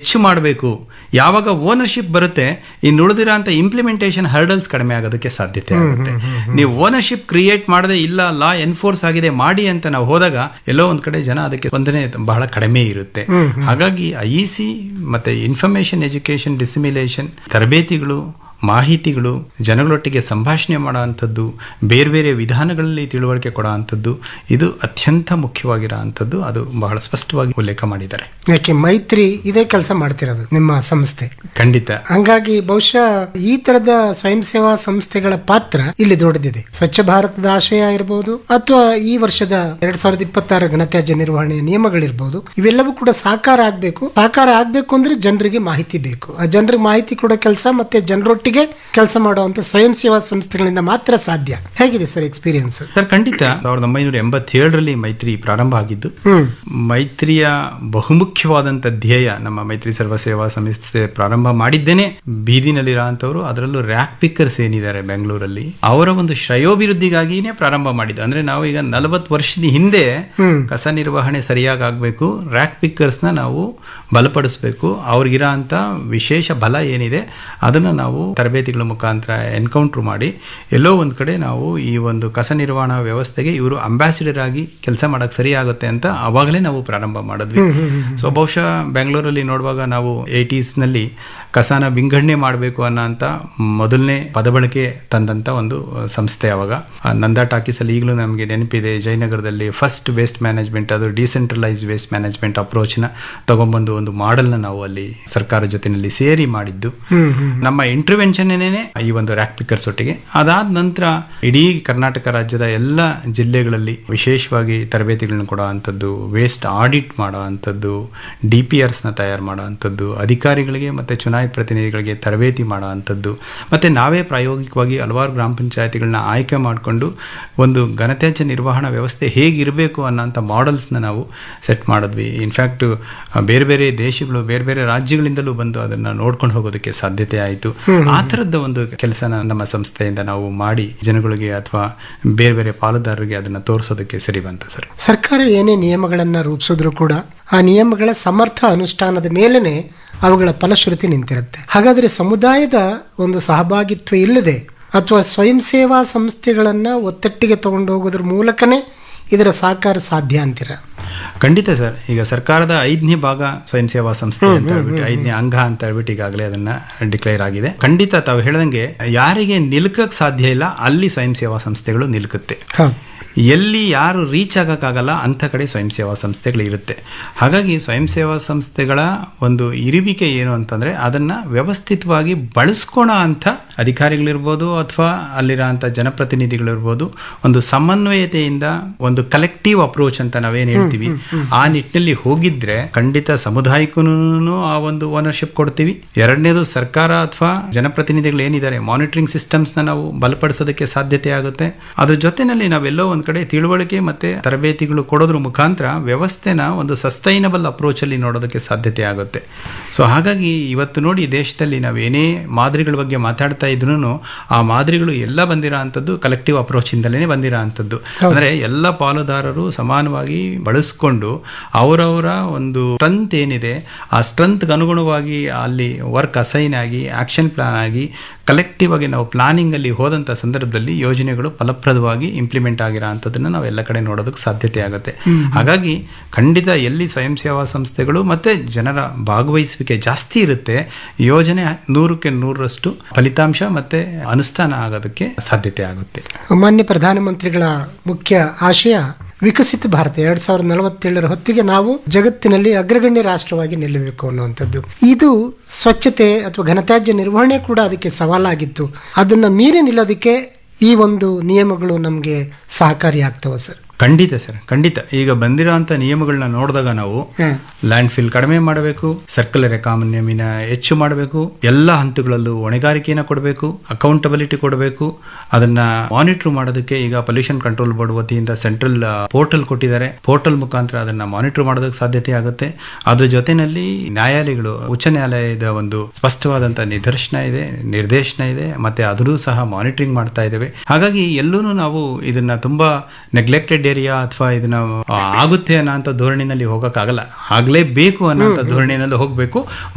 ಹೆಚ್ಚು ಮಾಡಬೇಕು ಯಾವಾಗ ಓನರ್ಶಿಪ್ ಬರುತ್ತೆ ಇನ್ನು ಉಳಿದಿರೋಂಥ ಇಂಪ್ಲಿಮೆಂಟೇಷನ್ ಹರ್ಡಲ್ಸ್ ಕಡಿಮೆ ಆಗೋದಕ್ಕೆ ಸಾಧ್ಯತೆ ಆಗುತ್ತೆ ನೀವು ಓನರ್ಶಿಪ್ ಕ್ರಿಯೇಟ್ ಮಾಡದೆ ಇಲ್ಲ ಲಾ ಎನ್ಫೋರ್ಸ್ ಆಗಿದೆ ಮಾಡಿ ಅಂತ ನಾವು ಹೋದಾಗ ಎಲ್ಲೋ ಒಂದ್ ಕಡೆ ಜನ ಅದಕ್ಕೆ ಸ್ಪಂದನೆ ಬಹಳ ಕಡಿಮೆ ಇರುತ್ತೆ ಹಾಗಾಗಿ ಐ ಸಿ ಮತ್ತೆ ಇನ್ಫಾರ್ಮೇಶನ್ ಎಜುಕೇಶನ್ ಡಿಸಿಮಿಲೇಷನ್ ತರಬೇತಿಗಳು ಮಾಹಿತಿಗಳು ಜನಗಳೊಟ್ಟಿಗೆ ಸಂಭಾಷಣೆ ಮಾಡೋ ಅಂಥದ್ದು ಬೇರೆ ಬೇರೆ ವಿಧಾನಗಳಲ್ಲಿ ತಿಳುವಳಿಕೆ ಕೊಡೋ ಅಂಥದ್ದು ಇದು ಅತ್ಯಂತ ಮುಖ್ಯವಾಗಿರೋ ಅಂಥದ್ದು ಅದು ಬಹಳ ಸ್ಪಷ್ಟವಾಗಿ ಉಲ್ಲೇಖ ಮಾಡಿದ್ದಾರೆ ಯಾಕೆ ಮೈತ್ರಿ ಇದೇ ಕೆಲಸ ಮಾಡ್ತಿರೋದು ನಿಮ್ಮ ಸಂಸ್ಥೆ ಖಂಡಿತ ಹಂಗಾಗಿ ಬಹುಶಃ ಈ ತರದ ಸ್ವಯಂ ಸೇವಾ ಸಂಸ್ಥೆಗಳ ಪಾತ್ರ ಇಲ್ಲಿ ದೊಡ್ಡದಿದೆ ಸ್ವಚ್ಛ ಭಾರತದ ಆಶಯ ಇರಬಹುದು ಅಥವಾ ಈ ವರ್ಷದ ಎರಡ್ ಸಾವಿರದ ಇಪ್ಪತ್ತಾರ ಘನತ್ಯಾಜ್ಯ ನಿರ್ವಹಣೆಯ ನಿಯಮಗಳಿರ್ಬೋದು ಇವೆಲ್ಲವೂ ಕೂಡ ಸಾಕಾರ ಆಗ್ಬೇಕು ಸಾಕಾರ ಆಗ್ಬೇಕು ಅಂದ್ರೆ ಜನರಿಗೆ ಮಾಹಿತಿ ಬೇಕು ಆ ಜನರಿಗೆ ಮಾಹಿತಿ ಕೊಡೋ ಕೆಲಸ ಮತ್ತೆ ಜನರೊಟ್ಟಿಗೆ ಕೆಲಸ ಮಾಡುವಂತ ಸ್ವಯಂ ಸೇವಾ ಸಂಸ್ಥೆಗಳಿಂದ ಮಾತ್ರ ಸಾಧ್ಯ ಹೇಗಿದೆ ಸರ್ ಎಕ್ಸ್ಪೀರಿಯನ್ಸ್ ಸರ್ ಖಂಡಿತ ಸಾವಿರದ ಒಂಬೈನೂರ ಎಂಬತ್ತೇಳರಲ್ಲಿ ಮೈತ್ರಿ ಪ್ರಾರಂಭ ಆಗಿದ್ದು ಹ್ಮ್ ಮೈತ್ರಿಯ ಬಹುಮುಖ್ಯವಾದಂಥ ಧ್ಯೇಯ ನಮ್ಮ ಮೈತ್ರಿ ಸರ್ವ ಸೇವಾ ಸಂಸ್ಥೆ ಪ್ರಾರಂಭ ಮಾಡಿದ್ದೇನೆ ಬೀದಿನಲ್ಲಿರೋ ಅಂಥವ್ರು ಅದರಲ್ಲೂ ರ್ಯಾಕ್ ಪಿಕ್ಕರ್ಸ್ ಏನಿದ್ದಾರೆ ಬೆಂಗಳೂರಲ್ಲಿ ಅವರ ಒಂದು ಶ್ರೇಯೋಭಿವೃದ್ಧಿಗಾಗಿನೇ ಪ್ರಾರಂಭ ಮಾಡಿದ್ದು ಅಂದ್ರೆ ನಾವು ಈಗ ನಲವತ್ತು ವರ್ಷದ ಹಿಂದೆ ಕಸ ನಿರ್ವಹಣೆ ಸರಿಯಾಗಿ ಆಗಬೇಕು ರ್ಯಾಕ್ ಪಿಕ್ಕರ್ಸ್ನ ನಾವು ಬಲಪಡಿಸಬೇಕು ಅವ್ರಿಗಿರೋ ಅಂತ ವಿಶೇಷ ಬಲ ಏನಿದೆ ಅದನ್ನು ನಾವು ತರಬೇತಿಗಳ ಮುಖಾಂತರ ಎನ್ಕೌಂಟ್ರ್ ಮಾಡಿ ಎಲ್ಲೋ ಒಂದು ಕಡೆ ನಾವು ಈ ಒಂದು ಕಸ ನಿರ್ವಹಣಾ ವ್ಯವಸ್ಥೆಗೆ ಇವರು ಅಂಬಾಸಿಡರ್ ಆಗಿ ಕೆಲಸ ಮಾಡಕ್ ಸರಿ ಆಗುತ್ತೆ ಅಂತ ಅವಾಗಲೇ ನಾವು ಪ್ರಾರಂಭ ಮಾಡಿದ್ವಿ ಸೊ ಬಹುಶಃ ಬೆಂಗಳೂರಲ್ಲಿ ನೋಡುವಾಗ ನಾವು ಏಟೀಸ್ ನಲ್ಲಿ ಕಸನ ವಿಂಗಡಣೆ ಮಾಡಬೇಕು ಅನ್ನೋ ಅಂತ ಮೊದಲನೇ ಪದಬಳಕೆ ತಂದಂತ ಒಂದು ಸಂಸ್ಥೆ ಅವಾಗ ಆ ನಂದಾ ಟಾಕೀಸ್ ಅಲ್ಲಿ ಈಗಲೂ ನಮಗೆ ನೆನಪಿದೆ ಜಯನಗರದಲ್ಲಿ ಫಸ್ಟ್ ವೇಸ್ಟ್ ಮ್ಯಾನೇಜ್ಮೆಂಟ್ ಅದು ಡಿಸೆಂಟ್ರಲೈಸ್ ವೇಸ್ಟ್ ಮ್ಯಾನೇಜ್ಮೆಂಟ್ ಅಪ್ರೋಚ್ನ ತಗೊಂಡ್ಬಂದು ಒಂದು ಮಾಡೆಲ್ನ ನಾವು ಅಲ್ಲಿ ಸರ್ಕಾರ ಜೊತೆನಲ್ಲಿ ಸೇರಿ ಮಾಡಿದ್ದು ಹ್ಮ್ ಹ್ಮ್ ನಮ್ಮ ಇಂಟರ್ವೆನ್ಷನ್ ಈ ಒಂದು ರ್ಯಾಕ್ ಪಿಕ್ಕರ್ಸ್ ಒಟ್ಟಿಗೆ ಅದಾದ ನಂತರ ಇಡೀ ಕರ್ನಾಟಕ ರಾಜ್ಯದ ಎಲ್ಲ ಜಿಲ್ಲೆಗಳಲ್ಲಿ ವಿಶೇಷವಾಗಿ ತರಬೇತಿಗಳನ್ನ ಕೊಡೋ ಅಂಥದ್ದು ವೇಸ್ಟ್ ಆಡಿಟ್ ಮಾಡೋ ಅಂಥದ್ದು ಡಿ ಪಿ ಆರ್ಸ್ನ ತಯಾರು ಮಾಡೋ ಅಂಥದ್ದು ಅಧಿಕಾರಿಗಳಿಗೆ ಮತ್ತು ಚುನಾಯಿತ ಪ್ರತಿನಿಧಿಗಳಿಗೆ ತರಬೇತಿ ಮಾಡೋ ಅಂಥದ್ದು ಮತ್ತು ನಾವೇ ಪ್ರಾಯೋಗಿಕವಾಗಿ ಹಲವಾರು ಗ್ರಾಮ ಪಂಚಾಯತಿಗಳನ್ನ ಆಯ್ಕೆ ಮಾಡಿಕೊಂಡು ಒಂದು ಘನತ್ಯಾಜ್ಯ ನಿರ್ವಹಣಾ ವ್ಯವಸ್ಥೆ ಹೇಗಿರಬೇಕು ಅನ್ನೋಂಥ ಮಾಡೆಲ್ಸ್ನ ನಾವು ಸೆಟ್ ಮಾಡಿದ್ವಿ ಇನ್ಫ್ಯಾಕ್ಟ್ ಬೇರೆ ಬೇರೆ ದೇಶಗಳು ಬೇರೆ ಬೇರೆ ರಾಜ್ಯಗಳಿಂದಲೂ ಬಂದು ಅದನ್ನ ನೋಡ್ಕೊಂಡು ಹೋಗೋದಕ್ಕೆ ಸಾಧ್ಯತೆ ಆಯಿತು ಆ ಥರದ ಒಂದು ಕೆಲಸನ ನಮ್ಮ ಸಂಸ್ಥೆಯಿಂದ ನಾವು ಮಾಡಿ ಜನಗಳಿಗೆ ಅಥವಾ ಬೇರೆ ಬೇರೆ ಪಾಲುದಾರರಿಗೆ ಅದನ್ನ ತೋರಿಸೋದಕ್ಕೆ ಸರಿ ಬಂತು ಸರ್ ಸರ್ಕಾರ ಏನೇ ನಿಯಮಗಳನ್ನ ರೂಪಿಸಿದ್ರು ಕೂಡ ಆ ನಿಯಮಗಳ ಸಮರ್ಥ ಅನುಷ್ಠಾನದ ಮೇಲೇನೆ ಅವುಗಳ ಫಲಶ್ರುತಿ ನಿಂತಿರುತ್ತೆ ಹಾಗಾದ್ರೆ ಸಮುದಾಯದ ಒಂದು ಸಹಭಾಗಿತ್ವ ಇಲ್ಲದೆ ಅಥವಾ ಸ್ವಯಂ ಸೇವಾ ಸಂಸ್ಥೆಗಳನ್ನ ಒತ್ತಟ್ಟಿಗೆ ತಗೊಂಡು ಹೋಗೋದ್ರ ಮೂಲಕನೇ ಇದರ ಸಾಕಾರ ಸಾಧ್ಯ ಅಂತೀರ ಖಂಡಿತ ಸರ್ ಈಗ ಸರ್ಕಾರದ ಐದನೇ ಭಾಗ ಸ್ವಯಂ ಸೇವಾ ಸಂಸ್ಥೆ ಅಂತ ಹೇಳ್ಬಿಟ್ಟು ಐದನೇ ಅಂಗ ಅಂತ ಹೇಳ್ಬಿಟ್ಟು ಈಗಾಗಲೇ ಅದನ್ನ ಡಿಕ್ಲೇರ್ ಆಗಿದೆ ಖಂಡಿತ ತಾವು ಹೇಳ್ದಂಗೆ ಯಾರಿಗೆ ನಿಲ್ಕಕ್ ಸಾಧ್ಯ ಇಲ್ಲ ಅಲ್ಲಿ ಸ್ವಯಂ ಸೇವಾ ಸಂಸ್ಥೆಗಳು ನಿಲ್ಕುತ್ತೆ ಹೌದು ಎಲ್ಲಿ ಯಾರು ರೀಚ್ ಆಗಕ್ಕಾಗಲ್ಲ ಅಂಥ ಕಡೆ ಸ್ವಯಂ ಸೇವಾ ಸಂಸ್ಥೆಗಳು ಇರುತ್ತೆ ಹಾಗಾಗಿ ಸ್ವಯಂ ಸೇವಾ ಸಂಸ್ಥೆಗಳ ಒಂದು ಇರುವಿಕೆ ಏನು ಅಂತಂದ್ರೆ ಅದನ್ನ ವ್ಯವಸ್ಥಿತವಾಗಿ ಬಳಸ್ಕೊಳೋ ಅಂಥ ಅಧಿಕಾರಿಗಳಿರ್ಬೋದು ಅಥವಾ ಅಲ್ಲಿರೋ ಅಂಥ ಜನಪ್ರತಿನಿಧಿಗಳಿರ್ಬೋದು ಒಂದು ಸಮನ್ವಯತೆಯಿಂದ ಒಂದು ಕಲೆಕ್ಟಿವ್ ಅಪ್ರೋಚ್ ಅಂತ ನಾವೇನ್ ಹೇಳ್ತೀವಿ ಆ ನಿಟ್ಟಿನಲ್ಲಿ ಹೋಗಿದ್ರೆ ಖಂಡಿತ ಸಮುದಾಯಕ್ಕೂ ಆ ಒಂದು ಓನರ್ಶಿಪ್ ಕೊಡ್ತೀವಿ ಎರಡನೇದು ಸರ್ಕಾರ ಅಥವಾ ಜನಪ್ರತಿನಿಧಿಗಳು ಏನಿದ್ದಾರೆ ಮಾನಿಟರಿಂಗ್ ಸಿಸ್ಟಮ್ಸ್ ನ ನಾವು ಬಲಪಡಿಸೋದಕ್ಕೆ ಸಾಧ್ಯತೆ ಆಗುತ್ತೆ ಅದ್ರ ಜೊತೆನಲ್ಲಿ ನಾವೆಲ್ಲೋ ಒಂದ್ ಕಡೆ ತಿಳುವಳಿಕೆ ಮತ್ತೆ ತರಬೇತಿಗಳು ಕೊಡೋದ್ರ ಮುಖಾಂತರ ವ್ಯವಸ್ಥೆನ ಒಂದು ಸಸ್ಟೈನಬಲ್ ಅಪ್ರೋಚ್ ಅಲ್ಲಿ ನೋಡೋದಕ್ಕೆ ಸಾಧ್ಯತೆ ಆಗುತ್ತೆ ಸೊ ಹಾಗಾಗಿ ಇವತ್ತು ನೋಡಿ ದೇಶದಲ್ಲಿ ನಾವು ಏನೇ ಮಾದರಿಗಳ ಬಗ್ಗೆ ಮಾತಾಡ್ತಾ ಇದ್ರು ಆ ಮಾದರಿಗಳು ಎಲ್ಲ ಬಂದಿರೋ ಅಂಥದ್ದು ಕಲೆಕ್ಟಿವ್ ಅಪ್ರೋಚ್ ಇಂದಲೇ ಬಂದಿರೋ ಅಂಥದ್ದು ಅಂದ್ರೆ ಎಲ್ಲ ಪಾಲುದಾರರು ಸಮಾನವಾಗಿ ಬಳಸ್ಕೊಂಡು ಅವರವರ ಒಂದು ಸ್ಟ್ರೆಂತ್ ಏನಿದೆ ಆ ಸ್ಟ್ರೆಂತ್ಗೆ ಅನುಗುಣವಾಗಿ ಅಲ್ಲಿ ವರ್ಕ್ ಅಸೈನ್ ಆಗಿ ಆಕ್ಷನ್ ಪ್ಲಾನ್ ಆಗಿ ಕಲೆಕ್ಟಿವ್ ಆಗಿ ನಾವು ಪ್ಲಾನಿಂಗ್ ಅಲ್ಲಿ ಹೋದಂತ ಸಂದರ್ಭದಲ್ಲಿ ಯೋಜನೆಗಳು ಫಲಪ್ರದವಾಗಿ ಇಂಪ್ಲಿಮೆಂಟ್ ಆಗಿರೋ ಅಂಥದ್ದನ್ನ ನಾವು ಎಲ್ಲ ಕಡೆ ನೋಡೋದಕ್ಕೆ ಸಾಧ್ಯತೆ ಆಗುತ್ತೆ ಹಾಗಾಗಿ ಖಂಡಿತ ಎಲ್ಲಿ ಸ್ವಯಂ ಸೇವಾ ಸಂಸ್ಥೆಗಳು ಮತ್ತೆ ಜನರ ಭಾಗವಹಿಸುವಿಕೆ ಜಾಸ್ತಿ ಇರುತ್ತೆ ಯೋಜನೆ ನೂರಕ್ಕೆ ನೂರರಷ್ಟು ಫಲಿತಾಂಶ ಮತ್ತೆ ಅನುಷ್ಠಾನ ಆಗೋದಕ್ಕೆ ಸಾಧ್ಯತೆ ಆಗುತ್ತೆ ಮಾನ್ಯ ಪ್ರಧಾನಮಂತ್ರಿಗಳ ಮುಖ್ಯ ಆಶಯ ವಿಕಸಿತ ಭಾರತ ಎರಡ್ ಸಾವಿರದ ನಲವತ್ತೇಳರ ಹೊತ್ತಿಗೆ ನಾವು ಜಗತ್ತಿನಲ್ಲಿ ಅಗ್ರಗಣ್ಯ ರಾಷ್ಟ್ರವಾಗಿ ನಿಲ್ಲಬೇಕು ಅನ್ನುವಂಥದ್ದು ಇದು ಸ್ವಚ್ಛತೆ ಅಥವಾ ಘನತ್ಯಾಜ್ಯ ನಿರ್ವಹಣೆ ಕೂಡ ಅದಕ್ಕೆ ಸವಾಲಾಗಿತ್ತು ಅದನ್ನ ಮೀರಿ ನಿಲ್ಲೋದಕ್ಕೆ ಈ ಒಂದು ನಿಯಮಗಳು ನಮಗೆ ಸಹಕಾರಿಯಾಗ್ತವೆ ಸರ್ ಖಂಡಿತ ಸರ್ ಖಂಡಿತ ಈಗ ಬಂದಿರೋಂಥ ನಿಯಮಗಳನ್ನ ನೋಡಿದಾಗ ನಾವು ಹ್ಮ್. ಲ್ಯಾಂಡ್ ಫಿಲ್ ಕಡಿಮೆ ಮಾಡಬೇಕು ಸರ್ಕುಲರ್ ಎಕಾನಮಿನ ಹೆಚ್ಚು ಮಾಡಬೇಕು ಎಲ್ಲ ಹಂತಗಳಲ್ಲೂ ಹೊಣೆಗಾರಿಕೆಯನ್ನು ಕೊಡಬೇಕು ಅಕೌಂಟಬಿಲಿಟಿ ಕೊಡಬೇಕು ಅದನ್ನ ಮಾನಿಟರ್ ಮಾಡೋದಕ್ಕೆ ಈಗ ಪೊಲ್ಯೂಷನ್ ಕಂಟ್ರೋಲ್ ಬೋರ್ಡ್ ವತಿಯಿಂದ ಸೆಂಟ್ರಲ್ ಪೋರ್ಟಲ್ ಕೊಟ್ಟಿದ್ದಾರೆ ಪೋರ್ಟಲ್ ಮುಖಾಂತರ ಅದನ್ನ ಮಾನಿಟರ್ ಮಾಡೋದಕ್ಕೆ ಸಾಧ್ಯತೆ ಆಗುತ್ತೆ ಅದ್ರ ಜೊತೆನಲ್ಲಿ ನ್ಯಾಯಾಲಯಗಳು ಉಚ್ಚ ನ್ಯಾಯಾಲಯದ ಒಂದು ಸ್ಪಷ್ಟವಾದಂತ ನಿದರ್ಶನ ಇದೆ ನಿರ್ದೇಶನ ಇದೆ ಮತ್ತೆ ಅದನ್ನು ಸಹ ಮಾನಿಟರಿಂಗ್ ಮಾಡ್ತಾ ಇದ್ದೇವೆ ಹಾಗಾಗಿ ಎಲ್ಲೂ ನಾವು ಇದನ್ನ ತುಂಬಾ ನೆಗ್ಲೆಕ್ಟೆಡ್ ಏರಿಯಾ ಅಥವಾ ಇದನ್ನ ಆ, ಆಗುತ್ತೆ ಅನ್ನೋ ಧೋರಣೆಯಲ್ಲಿ ಹೋಗಕ್ಕಾಗಲ್ಲ ಆಗ್ಲೇಬೇಕು ಅನ್ನೋ ಧೋರಣೆಯಲ್ಲಿ ಹೋಗಬೇಕು